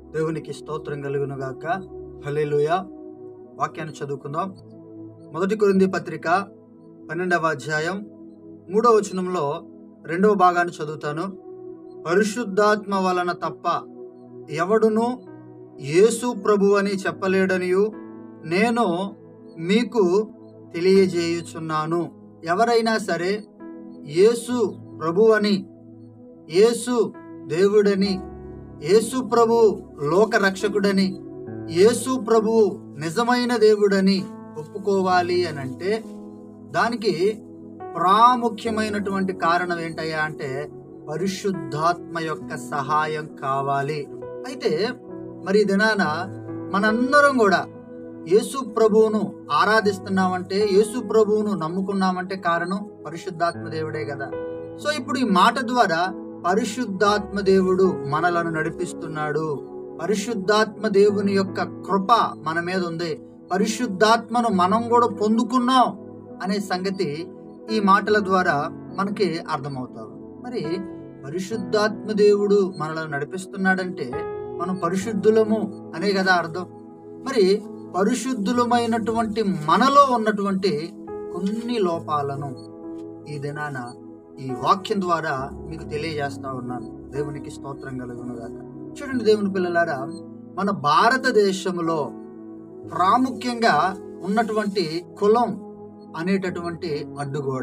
దేవునికి స్తోత్రం కలుగును గాక హల్లెలూయా వాక్యాన్ని చదువుకుందాం మొదటి కొరింది పత్రిక పన్నెండవ అధ్యాయం మూడవ వచనంలో రెండవ భాగాన్ని చదువుతాను పరిశుద్ధాత్మ వలన తప్ప ఎవడును యేసు ప్రభు అని చెప్పలేడనియు నేను మీకు తెలియజేయుచున్నాను ఎవరైనా సరే యేసు ప్రభు అని యేసు దేవుడని యేసు ప్రభు లోక రక్షకుడని యేసు ప్రభు నిజమైన దేవుడని ఒప్పుకోవాలి అని అంటే దానికి ప్రాముఖ్యమైనటువంటి కారణం ఏంటయ్యా అంటే పరిశుద్ధాత్మ యొక్క సహాయం కావాలి అయితే మరి ఈ దినాన మనందరం కూడా యేసు ప్రభువును ఆరాధిస్తున్నామంటే యేసు ప్రభువును నమ్ముకున్నామంటే కారణం పరిశుద్ధాత్మ దేవుడే కదా సో ఇప్పుడు ఈ మాట ద్వారా పరిశుద్ధాత్మ దేవుడు మనలను నడిపిస్తున్నాడు పరిశుద్ధాత్మ దేవుని యొక్క కృప మన మీద ఉంది పరిశుద్ధాత్మను మనం కూడా పొందుకున్నాం అనే సంగతి ఈ మాటల ద్వారా మనకి అర్థమవుతావు మరి పరిశుద్ధాత్మ దేవుడు మనలను నడిపిస్తున్నాడంటే మనం పరిశుద్ధులము అనే కదా అర్థం మరి పరిశుద్ధులమైనటువంటి మనలో ఉన్నటువంటి కొన్ని లోపాలను ఈ దినాన ఈ వాక్యం ద్వారా మీకు తెలియజేస్తా ఉన్నాను దేవునికి స్తోత్రం కలుగునుగాక చూడండి దేవుని పిల్లలారా మన భారతదేశంలో ప్రాముఖ్యంగా ఉన్నటువంటి కులం అనేటటువంటి అడ్డుగోడ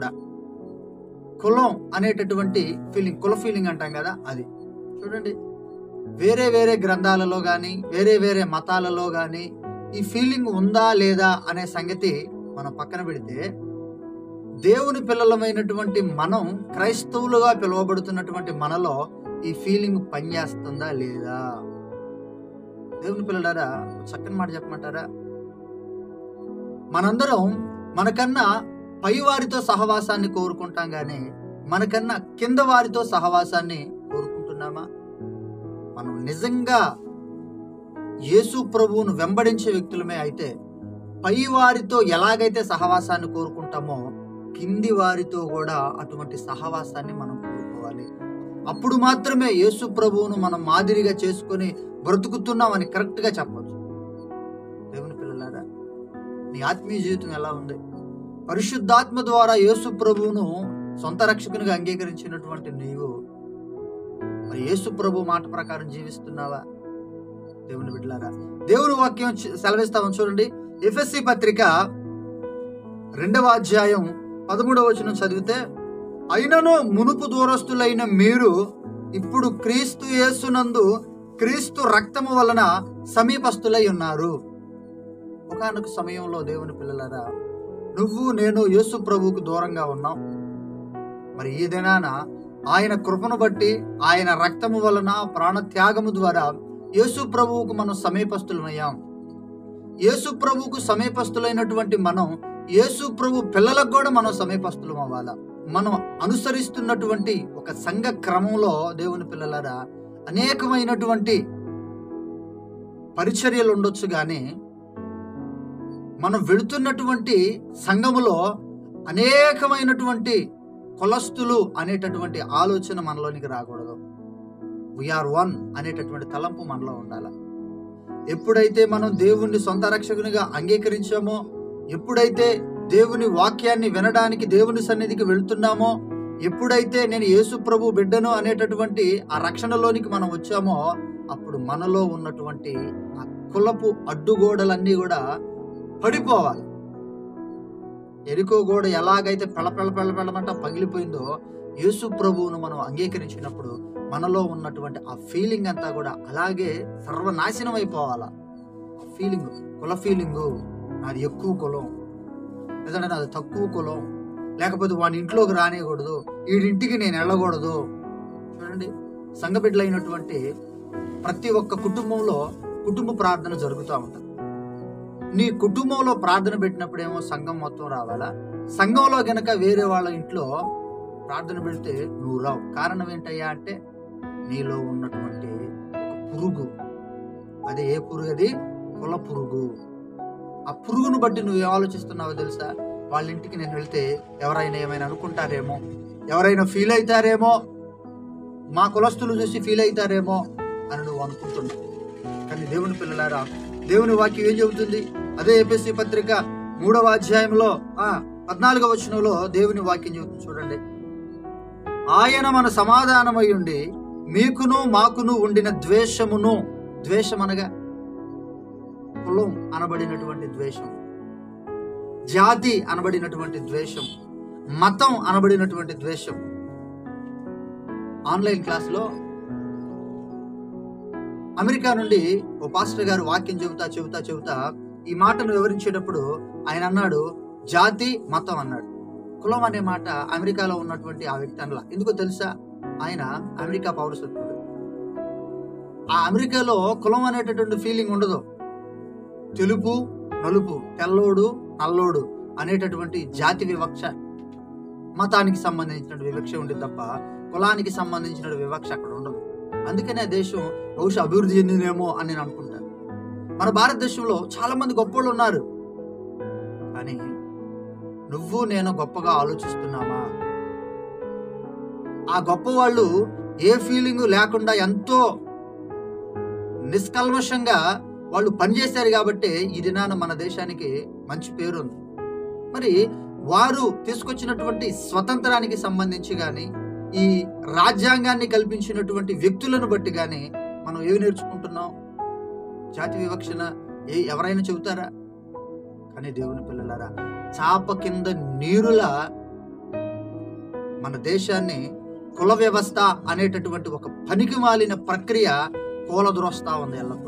కులం అనేటటువంటి ఫీలింగ్ కుల ఫీలింగ్ అంటాం కదా అది చూడండి వేరే వేరే గ్రంథాలలో కానీ వేరే వేరే మతాలలో కానీ ఈ ఫీలింగ్ ఉందా లేదా అనే సంగతి మనం పక్కన పెడితే దేవుని పిల్లలమైనటువంటి మనం క్రైస్తవులుగా పిలువబడుతున్నటువంటి మనలో ఈ ఫీలింగ్ పనిచేస్తుందా లేదా దేవుని పిల్లలారా చక్కని మాట చెప్పమంటారా మనందరం మనకన్నా పై వారితో సహవాసాన్ని కోరుకుంటాం కానీ మనకన్నా కింద వారితో సహవాసాన్ని కోరుకుంటున్నామా మనం నిజంగా యేసు ప్రభువును వెంబడించే వ్యక్తులమే అయితే పై వారితో ఎలాగైతే సహవాసాన్ని కోరుకుంటామో కింది వారితో కూడా అటువంటి సహవాసాన్ని మనం కోరుకోవాలి అప్పుడు మాత్రమే యేసు ప్రభువును మనం మాదిరిగా చేసుకొని బ్రతుకుతున్నామని కరెక్ట్గా చెప్పవచ్చు దేవుని పిల్లలారా నీ ఆత్మీయ జీవితం ఎలా ఉంది పరిశుద్ధాత్మ ద్వారా యేసు ప్రభువును సొంత రక్షకునిగా అంగీకరించినటువంటి నీవు మరి యేసు ప్రభు మాట ప్రకారం జీవిస్తున్నావా దేవుని బిడ్డలారా దేవుని వాక్యం చ- సెలవిస్తామని చూడండి ఎఫ్ఎస్సి పత్రిక రెండవ అధ్యాయం పదమూడవ వచనం చదివితే అయినను మునుపు దూరస్తులైన మీరు ఇప్పుడు క్రీస్తు యేసునందు క్రీస్తు రక్తము వలన సమీపస్తులై ఉన్నారు ఒకనొక సమయంలో దేవుని పిల్లలారా నువ్వు నేను యేసు ప్రభువుకు దూరంగా ఉన్నాం మరి ఈ దినాన ఆయన కృపను బట్టి ఆయన రక్తము వలన ప్రాణత్యాగము ద్వారా యేసు ప్రభువుకు మనం సమీపస్తులమయ్యాం యేసు ప్రభువుకు సమీపస్తులైనటువంటి మనం యేసు ప్రభు పిల్లలకు కూడా మనం సమీపస్తులం అవ్వాలా మనం అనుసరిస్తున్నటువంటి ఒక సంఘ క్రమంలో దేవుని పిల్లలారా అనేకమైనటువంటి పరిచర్యలు ఉండొచ్చు కానీ మనం వెళుతున్నటువంటి సంఘములో అనేకమైనటువంటి కులస్తులు అనేటటువంటి ఆలోచన మనలోనికి రాకూడదు వీఆర్ వన్ అనేటటువంటి తలంపు మనలో ఉండాలి ఎప్పుడైతే మనం దేవుణ్ణి సొంత రక్షకునిగా అంగీకరించామో ఎప్పుడైతే దేవుని వాక్యాన్ని వినడానికి దేవుని సన్నిధికి వెళ్తున్నామో ఎప్పుడైతే నేను యేసు ప్రభు బిడ్డను అనేటటువంటి ఆ రక్షణలోనికి మనం వచ్చామో అప్పుడు మనలో ఉన్నటువంటి ఆ కులపు అడ్డుగోడలన్నీ కూడా పడిపోవాలి ఎరుకో గోడ ఎలాగైతే పెళపెళ పెళపెళమంట పగిలిపోయిందో యేసు ప్రభువును మనం అంగీకరించినప్పుడు మనలో ఉన్నటువంటి ఆ ఫీలింగ్ అంతా కూడా అలాగే సర్వనాశనం అయిపోవాలా ఆ ఫీలింగ్ కుల ఫీలింగు నాది ఎక్కువ కులం లేదంటే నాది తక్కువ కులం లేకపోతే వాడి ఇంట్లోకి రానియకూడదు వీడింటికి నేను వెళ్ళకూడదు చూడండి సంఘ బిడ్డలైనటువంటి ప్రతి ఒక్క కుటుంబంలో కుటుంబ ప్రార్థన జరుగుతూ ఉంటుంది నీ కుటుంబంలో ప్రార్థన పెట్టినప్పుడేమో సంఘం మొత్తం రావాలా సంఘంలో గనక వేరే వాళ్ళ ఇంట్లో ప్రార్థన పెడితే నువ్వు రావు కారణం ఏంటయ్యా అంటే నీలో ఉన్నటువంటి ఒక పురుగు అది ఏ పురుగు అది కుల పురుగు ఆ పురుగును బట్టి నువ్వు ఏం ఆలోచిస్తున్నావో తెలుసా వాళ్ళ ఇంటికి నేను వెళ్తే ఎవరైనా ఏమైనా అనుకుంటారేమో ఎవరైనా ఫీల్ అవుతారేమో మా కులస్తులు చూసి ఫీల్ అవుతారేమో అని నువ్వు అనుకుంటున్నావు కానీ దేవుని పిల్లలారా దేవుని వాక్యం ఏం చెబుతుంది అదే ఎపిసి పత్రిక మూడవ అధ్యాయంలో ఆ పద్నాలుగవ వచనంలో దేవుని వాక్యం చెబుతుంది చూడండి ఆయన మన సమాధానమై ఉండి మీకును మాకును ఉండిన ద్వేషమును ద్వేషం అనగా కులం అనబడినటువంటి ద్వేషం జాతి అనబడినటువంటి ద్వేషం మతం అనబడినటువంటి ద్వేషం ఆన్లైన్ క్లాస్లో అమెరికా నుండి ఓ పాస్టర్ గారు వాక్యం చెబుతా చెబుతా చెబుతా ఈ మాటను వివరించేటప్పుడు ఆయన అన్నాడు జాతి మతం అన్నాడు కులం అనే మాట అమెరికాలో ఉన్నటువంటి ఆ వ్యక్తి అనలా ఎందుకో తెలుసా ఆయన అమెరికా పౌరసత్వుడు ఆ అమెరికాలో కులం అనేటటువంటి ఫీలింగ్ ఉండదు తెలుపు నలుపు తెల్లోడు నల్లోడు అనేటటువంటి జాతి వివక్ష మతానికి సంబంధించిన వివక్ష ఉంటుంది తప్ప కులానికి సంబంధించిన వివక్ష అక్కడ ఉండదు అందుకనే ఆ దేశం బహుశా అభివృద్ధి చెందిందేమో అని నేను అనుకుంటాను మన భారతదేశంలో చాలా మంది గొప్పోళ్ళు ఉన్నారు కానీ నువ్వు నేను గొప్పగా ఆలోచిస్తున్నామా ఆ గొప్ప వాళ్ళు ఏ ఫీలింగ్ లేకుండా ఎంతో నిష్కల్మషంగా వాళ్ళు పనిచేశారు కాబట్టి ఈ దినాన మన దేశానికి మంచి పేరు ఉంది మరి వారు తీసుకొచ్చినటువంటి స్వతంత్రానికి సంబంధించి కానీ ఈ రాజ్యాంగాన్ని కల్పించినటువంటి వ్యక్తులను బట్టి కానీ మనం ఏమి నేర్చుకుంటున్నాం జాతి వివక్షణ ఏ ఎవరైనా చెబుతారా కానీ దేవుని పిల్లలారా చాప కింద నీరులా మన దేశాన్ని కుల వ్యవస్థ అనేటటువంటి ఒక పనికి మాలిన ప్రక్రియ కూలద్రోస్తా ఉంది ఎల్లప్పుడూ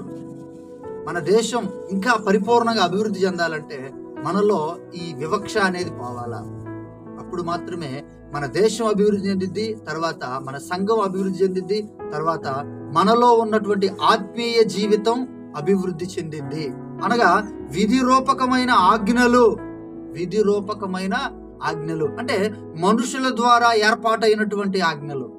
మన దేశం ఇంకా పరిపూర్ణంగా అభివృద్ధి చెందాలంటే మనలో ఈ వివక్ష అనేది పోవాలా అప్పుడు మాత్రమే మన దేశం అభివృద్ధి చెందిద్ది తర్వాత మన సంఘం అభివృద్ధి చెందిద్ది తర్వాత మనలో ఉన్నటువంటి ఆత్మీయ జీవితం అభివృద్ధి చెందింది అనగా విధి రూపకమైన ఆజ్ఞలు విధి రూపకమైన ఆజ్ఞలు అంటే మనుషుల ద్వారా ఏర్పాటైనటువంటి ఆజ్ఞలు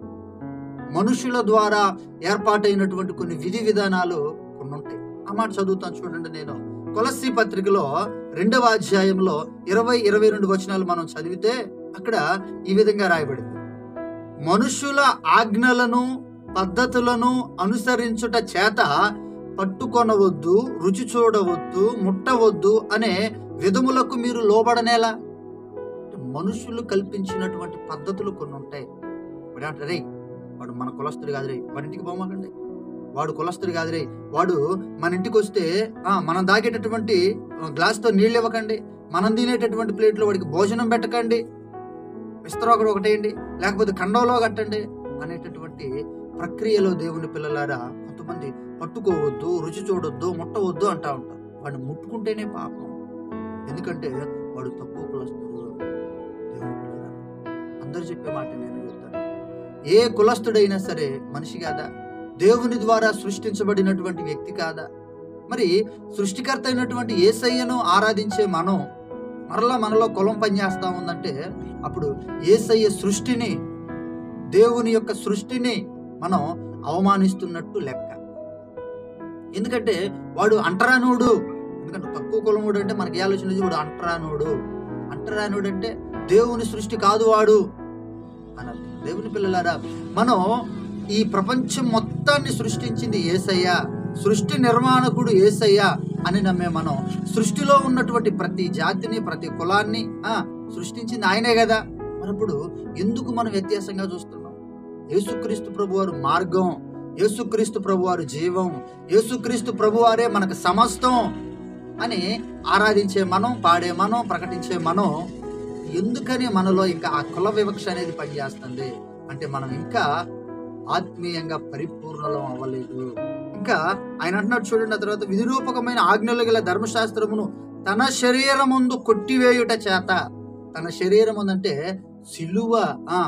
మనుషుల ద్వారా ఏర్పాటైనటువంటి కొన్ని విధి విధానాలు కొన్ని ఉంటాయి ఆ మాట చదువుతాను చూడండి నేను కొలస్సి పత్రికలో రెండవ అధ్యాయంలో ఇరవై ఇరవై రెండు వచనాలు మనం చదివితే అక్కడ ఈ విధంగా రాయబడింది మనుషుల ఆజ్ఞలను పద్ధతులను అనుసరించుట చేత పట్టుకొనవద్దు రుచి చూడవద్దు ముట్టవద్దు అనే విధములకు మీరు లోబడనేలా అంటే మనుషులు కల్పించినటువంటి పద్ధతులు కొన్ని ఉంటాయి వాడు అంటారు రే వాడు మన కులస్తుడు కాదు రే వాడి ఇంటికి పోమాకండి వాడు కులస్తుడు కాదు రే వాడు మన ఇంటికి వస్తే ఆ, మనం దాగేటటువంటి గ్లాస్తో నీళ్ళు ఇవ్వకండి మనం తినేటటువంటి ప్లేట్లో వాడికి భోజనం పెట్టకండి విస్తరాకుడు ఒకటేయండి లేకపోతే కండంలో కట్టండి అనేటటువంటి ప్రక్రియలో దేవుని పిల్లలారా కొంతమంది పట్టుకోవద్దు రుచి చూడొద్దు ముట్టవద్దు అంటా ఉంటారు వాడిని ముట్టుకుంటేనే పాపం ఎందుకంటే వాడు తక్కువ కులస్తుడు దేవుని పిల్లలారా అందరు చెప్పే మాట నేను చెప్తాను ఏ కులస్తుడైనా సరే మనిషి కాదా దేవుని ద్వారా సృష్టించబడినటువంటి వ్యక్తి కాదా మరి సృష్టికర్త అయినటువంటి ఏసయ్యను ఆరాధించే మనం మరలా మనలో కులం పనిచేస్తా ఉందంటే అప్పుడు ఏసయ్య సృష్టిని దేవుని యొక్క సృష్టిని మనం అవమానిస్తున్నట్టు లెక్క ఎందుకంటే వాడు అంటరానుడు ఎందుకంటే తక్కువ కులముడు అంటే మనకి ఏ ఆలోచన వచ్చి వాడు అంటరానుడు అంటరానుడు అంటే దేవుని సృష్టి కాదు వాడు అన్నది దేవుని పిల్లలారా మనం ఈ ప్రపంచం మొత్తాన్ని సృష్టించింది ఏసయ్య సృష్టి నిర్మాణకుడు ఏసయ్య అని నమ్మే మనం సృష్టిలో ఉన్నటువంటి ప్రతి జాతిని ప్రతి కులాన్ని ఆ సృష్టించింది ఆయనే కదా మరప్పుడు ఎందుకు మనం వ్యత్యాసంగా చూస్తున్నాం యేసుక్రీస్తు ప్రభువారు మార్గం యేసుక్రీస్తు ప్రభువారు జీవం యేసుక్రీస్తు ప్రభువారే మనకు సమస్తం అని ఆరాధించే మనం పాడే మనం ప్రకటించే మనం ఎందుకని మనలో ఇంకా ఆ కుల వివక్ష అనేది పనిచేస్తుంది అంటే మనం ఇంకా ఆత్మీయంగా పరిపూర్ణలం అవ్వలేదు ఇంకా ఆయన అంటున్నాడు చూడండి ఆ తర్వాత విధిరూపకమైన ఆజ్ఞలు గల ధర్మశాస్త్రమును తన శరీరం ముందు కొట్టివేయుట చేత తన శరీరం ఉందంటే సిలువ ఆ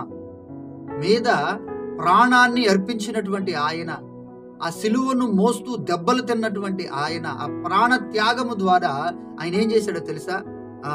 మీద ప్రాణాన్ని అర్పించినటువంటి ఆయన ఆ సిలువను మోస్తూ దెబ్బలు తిన్నటువంటి ఆయన ఆ ప్రాణ త్యాగము ద్వారా ఆయన ఏం చేశాడో తెలుసా ఆ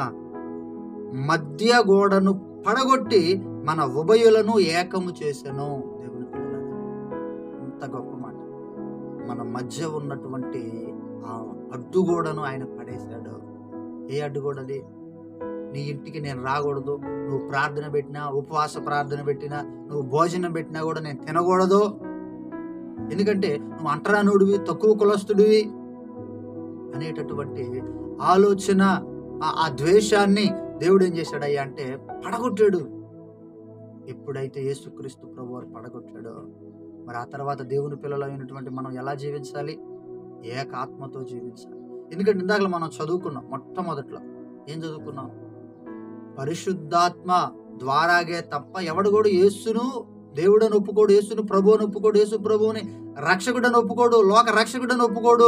మధ్య గోడను పడగొట్టి మన ఉభయులను ఏకము చేశాను దేవుని పిల్లలారా ఎంత గొప్ప మాట మన మధ్య ఉన్నటువంటి ఆ అడ్డుగోడను ఆయన పడేశాడు ఏ అడ్డుగోడది నీ ఇంటికి నేను రాకూడదు నువ్వు ప్రార్థన పెట్టినా ఉపవాస ప్రార్థన పెట్టినా నువ్వు భోజనం పెట్టినా కూడా నేను తినకూడదు ఎందుకంటే నువ్వు అంటరానుడివి తక్కువ కులస్తుడివి అనేటటువంటి ఆలోచన ఆ- ఆ ద్వేషాన్ని దేవుడు ఏం చేశాడయ్యా అంటే పడగొట్టాడు ఎప్పుడైతే యేసుక్రీస్తు ప్రభు వారు పడగొట్టాడో మరి ఆ తర్వాత దేవుని పిల్లలు అయినటువంటి మనం ఎలా జీవించాలి ఏక ఆత్మతో జీవించాలి ఎందుకంటే ఇందాక మనం చదువుకున్నాం మొట్టమొదట్లో ఏం చదువుకున్నాం పరిశుద్ధాత్మ ద్వారాగే తప్ప ఎవడు కూడా యేసును దేవుడని ఒప్పుకోడు యేసును ప్రభువుని ఒప్పుకోడు యేసు ప్రభువుని రక్షకుడని ఒప్పుకోడు లోక రక్షకుడని ఒప్పుకోడు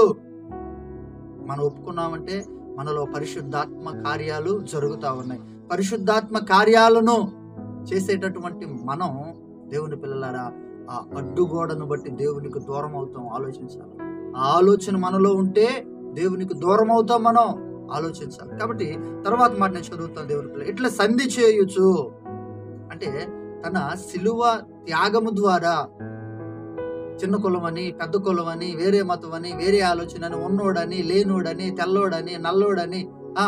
మనం ఒప్పుకున్నామంటే మనలో పరిశుద్ధాత్మ కార్యాలు జరుగుతూ ఉన్నాయి పరిశుద్ధాత్మ కార్యాలను చేసేటటువంటి మనం దేవుని పిల్లలారా ఆ అడ్డుగోడను బట్టి దేవునికి దూరం అవుతాం ఆలోచించాలి ఆ ఆలోచన మనలో ఉంటే దేవునికి దూరం అవుతాం మనం ఆలోచించాలి కాబట్టి తర్వాత మాట నేను చదువుతాను దేవుని పిల్ల ఇట్లా సంధి చేయొచ్చు అంటే తన సిలువ త్యాగము ద్వారా చిన్న కులం అని పెద్ద కులం అని వేరే మతం అని వేరే ఆలోచన అని ఉన్నోడని లేనోడని తెల్లోడని నల్లోడని ఆ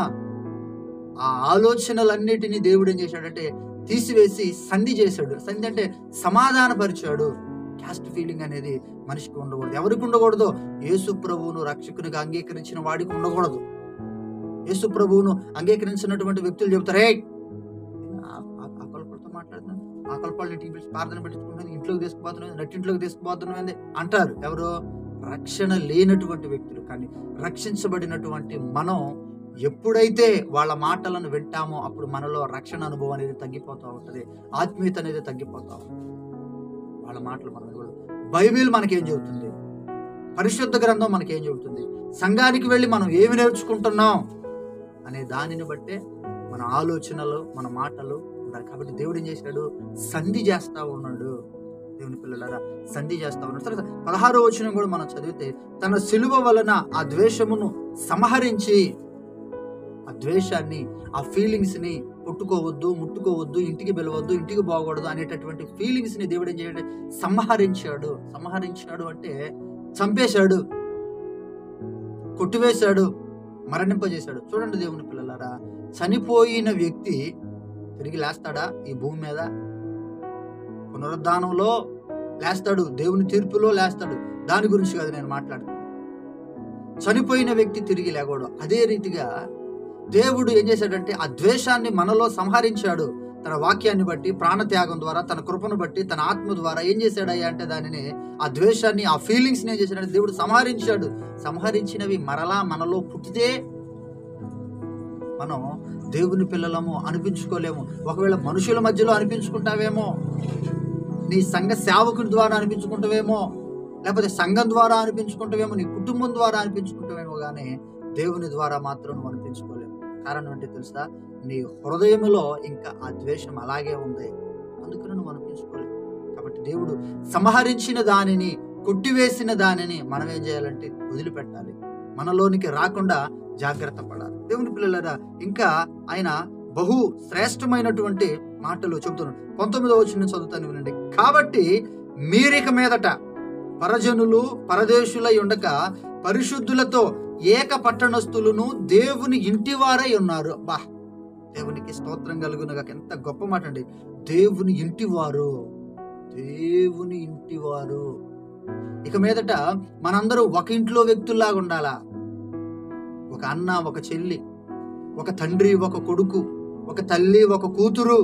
ఆ ఆలోచనలన్నిటినీ దేవుడు ఏం చేశాడంటే తీసివేసి సంధి చేశాడు సంధి అంటే సమాధానపరిచాడు క్యాస్ట్ ఫీలింగ్ అనేది మనిషికి ఉండకూడదు ఎవరికి ఉండకూడదు యేసు ప్రభువును రక్షకునిగా అంగీకరించిన వాడికి ఉండకూడదు యేసు ప్రభువును అంగీకరించినటువంటి వ్యక్తులు చెబుతారే ఆకల్పలతో మాట్లాడుతున్నాను ఆకల్పాలు ఇంటికి పిలిచి ప్రార్థన పెట్టించుకుంటుంది ఇంట్లోకి తీసుకుపోతున్నాను నట్టింట్లోకి తీసుకుపోతున్నాను అంటారు ఎవరు రక్షణ లేనటువంటి వ్యక్తులు కానీ రక్షించబడినటువంటి మనం ఎప్పుడైతే వాళ్ళ మాటలను వింటామో అప్పుడు మనలో రక్షణ అనుభవం అనేది తగ్గిపోతూ ఉంటుంది ఆత్మీయత అనేది తగ్గిపోతా ఉంటుంది వాళ్ళ మాటలు మనం కూడా బైబిల్ మనకేం చెబుతుంది పరిశుద్ధ గ్రంథం మనకేం చెబుతుంది సంఘానికి వెళ్ళి మనం ఏమి నేర్చుకుంటున్నాం అనే దానిని బట్టే మన ఆలోచనలు మన మాటలు ఉండాలి కాబట్టి దేవుడు ఏం చేశాడు సంధి చేస్తా ఉన్నాడు దేవుని పిల్లలారా సంధి చేస్తా ఉన్నాడు తర్వాత పదహారో వచనం కూడా మనం చదివితే తన సిలువ వలన ఆ ద్వేషమును సంహరించి ఆ ద్వేషాన్ని ఆ ఫీలింగ్స్ ని కొట్టుకోవద్దు ముట్టుకోవద్దు ఇంటికి పిలవద్దు ఇంటికి పోకూడదు అనేటటువంటి ఫీలింగ్స్ ని దేవుడు ఏం చేయాడు సంహరించాడు సంహరించాడు అంటే చంపేశాడు కొట్టివేశాడు మరణింపజేశాడు చూడండి దేవుని పిల్లలారా చనిపోయిన వ్యక్తి తిరిగి లేస్తాడా ఈ భూమి మీద పునరుద్ధానంలో లేస్తాడు దేవుని తీర్పులో లేస్తాడు దాని గురించి కాదు నేను మాట్లాడుతున్నాను చనిపోయిన వ్యక్తి తిరిగి లేకూడదు అదే రీతిగా దేవుడు ఏం చేశాడంటే ఆ ద్వేషాన్ని మనలో సంహరించాడు తన వాక్యాన్ని బట్టి ప్రాణత్యాగం ద్వారా తన కృపను బట్టి తన ఆత్మ ద్వారా ఏం చేశాడయ్యా అంటే దానిని ఆ ద్వేషాన్ని ఆ ఫీలింగ్స్ ఏం చేశాడంటే దేవుడు సంహరించాడు సంహరించినవి మరలా మనలో పుట్టితే మనం దేవుని పిల్లలము అనిపించుకోలేము ఒకవేళ మనుషుల మధ్యలో అనిపించుకుంటావేమో నీ సంఘ సేవకుని ద్వారా అనిపించుకుంటావేమో లేకపోతే సంఘం ద్వారా అనిపించుకుంటావేమో నీ కుటుంబం ద్వారా అనిపించుకుంటావేమో కానీ దేవుని ద్వారా మాత్రం నువ్వు అనిపించుకోలేము కారణం ఏంటి తెలుసా నీ హృదయములో ఇంకా ఆ ద్వేషం అలాగే ఉంది అందుకని నువ్వు అనిపించుకోలేవు కాబట్టి దేవుడు సంహరించిన దానిని కొట్టివేసిన దానిని మనం ఏం చేయాలంటే వదిలిపెట్టాలి మనలోనికి రాకుండా జాగ్రత్త పడాలి దేవుని పిల్లలరా ఇంకా ఆయన బహు శ్రేష్టమైనటువంటి మాటలు చెబుతున్నాడు పంతొమ్మిదవ వచ్చిన చదువుతాను వినండి కాబట్టి మీరిక మీదట పరజనులు పరదేశులై ఉండక పరిశుద్ధులతో ఏక పట్టణస్థులను దేవుని ఇంటివారై ఉన్నారు బా దేవునికి స్తోత్రం కలుగునగా ఎంత గొప్ప మాట అండి దేవుని ఇంటివారు దేవుని ఇంటివారు ఇక మీదట మనందరూ ఒక ఇంట్లో వ్యక్తుల్లాగా ఉండాలా ఒక అన్న ఒక చెల్లి ఒక తండ్రి ఒక కొడుకు ఒక తల్లి ఒక కూతురు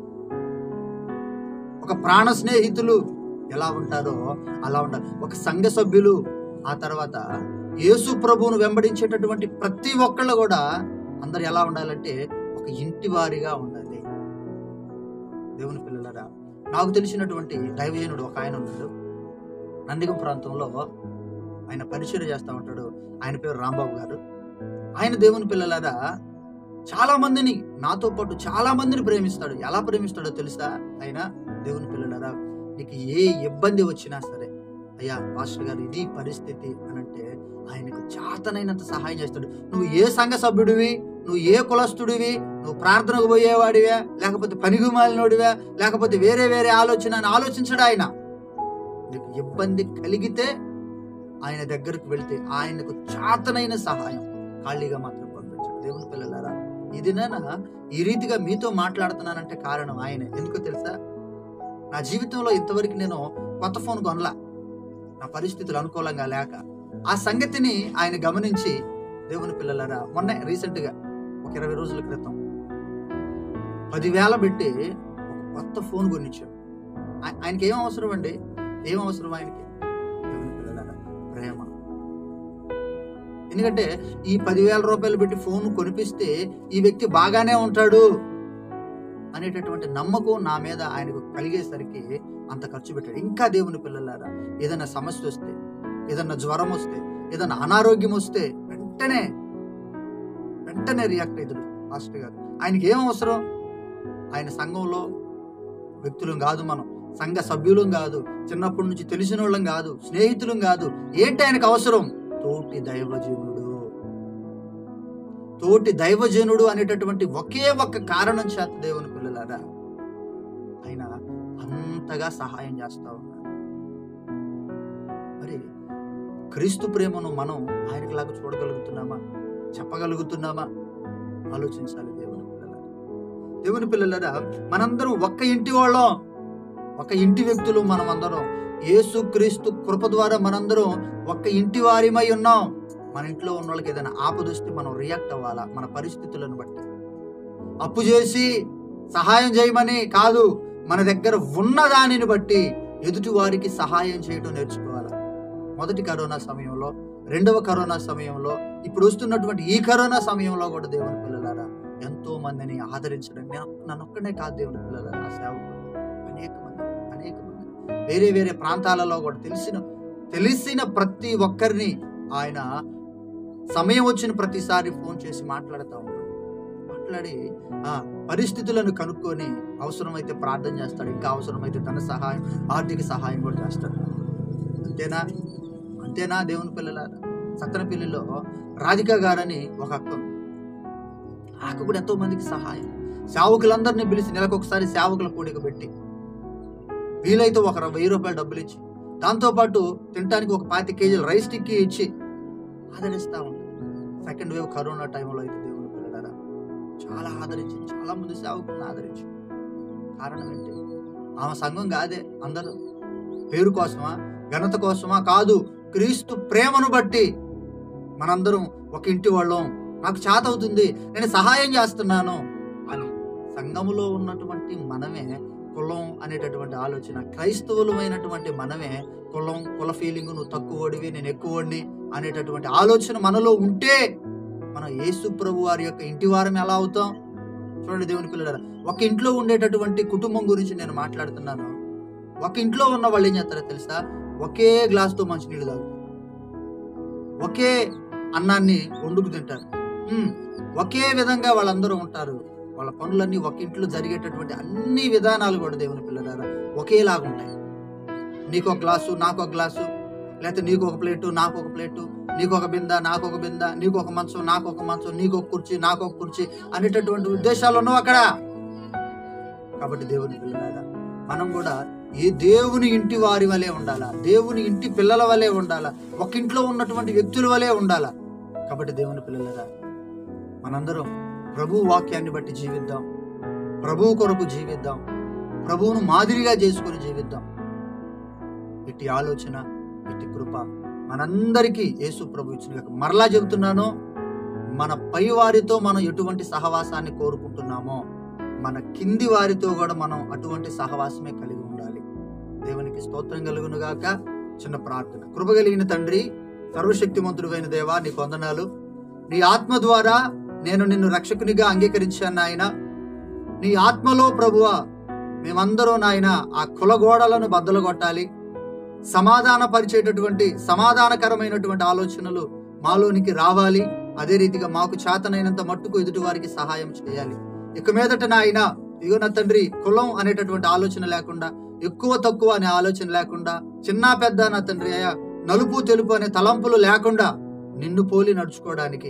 ఒక ప్రాణ స్నేహితులు ఎలా ఉంటారో అలా ఉండాలి ఒక సంఘ సభ్యులు ఆ తర్వాత యేసు ప్రభువును వెంబడించేటటువంటి ప్రతి ఒక్కళ్ళు కూడా అందరు ఎలా ఉండాలంటే ఒక ఇంటి వారిగా ఉండాలి దేవుని పిల్లలరా నాకు తెలిసినటువంటి దైవజనుడు ఒక ఆయన ఉన్నాడు నందిగం ప్రాంతంలో ఆయన పరిచయం చేస్తూ ఉంటాడు ఆయన పేరు రాంబాబు గారు ఆయన దేవుని పిల్లలారా చాలా మందిని నాతో పాటు చాలా మందిని ప్రేమిస్తాడు ఎలా ప్రేమిస్తాడో తెలుసా ఆయన దేవుని పిల్లలారా నీకు ఏ ఇబ్బంది వచ్చినా సరే అయ్యా పాస్టర్ గారు ఇది పరిస్థితి అని అంటే ఆయనకు చేతనైనంత సహాయం చేస్తాడు నువ్వు ఏ సంఘ సభ్యుడివి నువ్వు ఏ కులస్తుడివి నువ్వు ప్రార్థనకు పోయేవాడివే లేకపోతే పనికి మాలినోడివే లేకపోతే వేరే వేరే ఆలోచన అని ఆలోచించడు ఆయన నీకు ఇబ్బంది కలిగితే ఆయన దగ్గరకు వెళ్తే ఆయనకు చేతనైన సహాయం ఖాళీగా మాత్రం పంపించాడు దేవుని పిల్లలారా ఇది నేను ఈ రీతిగా మీతో మాట్లాడుతున్నానంటే కారణం ఆయనే ఎందుకో తెలుసా నా జీవితంలో ఇంతవరకు నేను కొత్త ఫోన్ కొనలా నా పరిస్థితులు అనుకూలంగా లేక ఆ సంగతిని ఆయన గమనించి దేవుని పిల్లలరా మొన్న రీసెంట్గా ఒక ఇరవై రోజుల క్రితం పదివేల పెట్టి ఒక కొత్త ఫోన్ కొనిచ్చాడు ఆయ- ఆయనకి ఏం అవసరం అండి ఏం అవసరం ఆయనకి దేవుని పిల్లలరా ప్రేమ ఎందుకంటే ఈ పదివేల రూపాయలు పెట్టి ఫోన్ కొనిపిస్తే ఈ వ్యక్తి బాగానే ఉంటాడు అనేటటువంటి నమ్మకం నా మీద ఆయనకు కలిగేసరికి అంత ఖర్చు పెట్టాడు ఇంకా దేవుని పిల్లలారా ఏదైనా సమస్య వస్తే ఏదైనా జ్వరం వస్తే ఏదైనా అనారోగ్యం వస్తే వెంటనే వెంటనే రియాక్ట్ అవుతాడు మాస్టర్ గారు ఆయనకి ఏం అవసరం ఆయన సంఘంలో వ్యక్తులం కాదు మనం సంఘ సభ్యులం కాదు చిన్నప్పటి నుంచి తెలిసిన వాళ్ళం కాదు స్నేహితులం కాదు ఏంటి ఆయనకు అవసరం తోటి దైవజనుడు తోటి దైవజనుడు అనేటటువంటి ఒకే ఒక్క కారణం చేత దేవుని పిల్లలారా ఆయన అంతగా సహాయం చేస్తా ఉన్నారు మరి క్రీస్తు ప్రేమను మనం ఆయనకులాగా చూడగలుగుతున్నామా చెప్పగలుగుతున్నామా ఆలోచించాలి దేవుని పిల్లల దేవుని పిల్లలరా మనందరం ఒక్క ఇంటి వాళ్ళం ఒక ఇంటి వ్యక్తులు మనం అందరం యేసు క్రీస్తు కృప ద్వారా మనందరం ఒక్క ఇంటి వారిమై ఉన్నాం మన ఇంట్లో ఉన్న వాళ్ళకి ఏదైనా ఆపదొస్తే మనం రియాక్ట్ అవ్వాలా మన పరిస్థితులను బట్టి అప్పు చేసి సహాయం చేయమని కాదు మన దగ్గర ఉన్న దానిని బట్టి ఎదుటి వారికి సహాయం చేయడం నేర్చుకోవాలి మొదటి కరోనా సమయంలో రెండవ కరోనా సమయంలో ఇప్పుడు వస్తున్నటువంటి ఈ కరోనా సమయంలో కూడా దేవుని పిల్లలారా ఎంతో మందిని ఆదరించడం నేను నన్ను ఒక్కనే కాదు దేవుని పిల్లలారా నా సేవకులు అనేక మంది అనేక మంది వేరే వేరే ప్రాంతాలలో కూడా తెలిసిన తెలిసిన ప్రతి ఒక్కరిని ఆయన సమయం వచ్చిన ప్రతిసారి ఫోన్ చేసి మాట్లాడుతూ ఉంటాడు మాట్లాడి ఆ పరిస్థితులను కనుక్కొని అవసరమైతే ప్రార్థన చేస్తాడు ఇంకా అవసరమైతే తన సహాయం ఆర్థిక సహాయం కూడా చేస్తాడు అంతేనా అంతేనా దేవుని పిల్లల సత్తనపల్లిలో రాధిక గారని ఒక అక్క ఉంది. ఆ అక్క కూడా ఎంతో మందికి సహాయం సేవకులందరినీ పిలిచి నెలకు ఒకసారి సేవకుల కూడిక పెట్టి వీలైతే ఒక వెయ్యి రూపాయలు డబ్బులు ఇచ్చి దాంతోపాటు తినడానికి ఒక పాతి కేజీలు రైస్ టిక్కీ ఇచ్చి ఆదరిస్తూ ఉంటుంది సెకండ్ వేవ్ కరోనా టైంలో అయితే దేవుని పిల్లలారా చాలా ఆదరించింది చాలా మంది సేవకులను ఆదరించింది కారణం ఏంటి ఆమె సంఘం కాదే అందరూ పేరు కోసమా ఘనత కోసమా కాదు క్రీస్తు ప్రేమను బట్టి మనందరం ఒక ఇంటి వాళ్ళం నాకు చేత అవుతుంది నేను సహాయం చేస్తున్నాను అని సంఘములో ఉన్నటువంటి మనమే కులం అనేటటువంటి ఆలోచన క్రైస్తవులమైనటువంటి మనమే కులం కుల ఫీలింగ్ నువ్వు తక్కువడివి నేను ఎక్కువడిని అనేటటువంటి ఆలోచన మనలో ఉంటే మనం యేసు ప్రభు వారి యొక్క ఇంటి వారం ఎలా అవుతాం చూడండి దేవుని పిల్లల ఒక ఇంట్లో ఉండేటటువంటి కుటుంబం గురించి నేను మాట్లాడుతున్నాను ఒక ఇంట్లో ఉన్న వాళ్ళు ఏం చేస్తారో తెలుసా ఒకే గ్లాస్తో మంచినీళ్ళు తాగుతారు ఒకే అన్నాన్ని వండుకు తింటారు ఉమ్, ఒకే విధంగా వాళ్ళందరూ ఉంటారు వాళ్ళ పనులన్నీ ఒక ఇంట్లో జరిగేటటువంటి అన్ని విధానాలు కూడా దేవుని పిల్లలారా ఒకేలాగా ఉంటాయి నీకు ఒక గ్లాసు నాకు ఒక గ్లాసు లేకపోతే నీకు ఒక ప్లేటు నాకు ఒక ప్లేటు నీకు ఒక బింద నాకు ఒక బింద నీకు ఒక మంచం నాకు ఒక మంచం నీకు ఒక కుర్చీ నాకు ఒక కుర్చీ అనేటటువంటి ఉద్దేశాలు ఉన్నావు అక్కడ కాబట్టి దేవుని పిల్లలారా మనం కూడా ఏ దేవుని ఇంటి వారి వలె ఉండాలా దేవుని ఇంటి పిల్లల వలె ఉండాలా ఒక ఇంట్లో ఉన్నటువంటి వ్యక్తుల వలె ఉండాలా కాబట్టి దేవుని పిల్లలరా మనందరం ప్రభు వాక్యాన్ని బట్టి జీవిద్దాం ప్రభువు కొరకు జీవిద్దాం ప్రభువును మాదిరిగా చేసుకొని జీవిద్దాం ఇట్టి ఆలోచన ఇట్టి కృప మనందరికీ యేసు ప్రభు ఇచ్చిన గాక. మరలా చెబుతున్నాను మన పై వారితో మనం ఎటువంటి సహవాసాన్ని కోరుకుంటున్నామో మన కింది వారితో కూడా మనం అటువంటి సహవాసమే కలిగి ఉండాలి దేవునికి స్తోత్రం కలుగును గాక చిన్న ప్రార్థన కృప కలిగిన తండ్రి సర్వశక్తిమంతుడువైన దేవా నీ వందనాలు నీ ఆత్మ ద్వారా నేను నిన్ను రక్షకునిగా అంగీకరించాను నాయన నీ ఆత్మలో ప్రభువా మేమందరూ నాయన ఆ కులగోడలను బద్దలు కొట్టాలి సమాధాన పరిచేటటువంటి సమాధానకరమైనటువంటి ఆలోచనలు మాలోనికి రావాలి అదే రీతిగా మాకు చేతనైనంత మట్టుకు ఎదుటి వారికి సహాయం చేయాలి ఇక మీదట నాయన ఇగో నా తండ్రి కులం అనేటటువంటి ఆలోచన లేకుండా ఎక్కువ తక్కువ అనే ఆలోచన లేకుండా చిన్న పెద్ద నా తండ్రి అయ్యా నలుపు తెలుపు అనే తలంపులు లేకుండా నిన్ను పోలి నడుచుకోవడానికి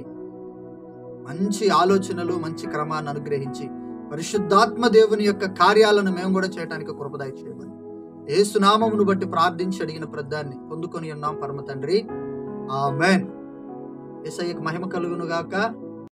మంచి ఆలోచనలు మంచి క్రమాన్ని అనుగ్రహించి పరిశుద్ధాత్మ దేవుని యొక్క కార్యాలను మేము కూడా చేయడానికి కృపదాయ చేయమని ఏసునామమును బట్టి ప్రార్థించి అడిగిన ప్రద్దాన్ని పొందుకొని ఉన్నాం పరమ తండ్రి ఆమెన్ ఏసయ్యకు మహిమ కలుగును గాక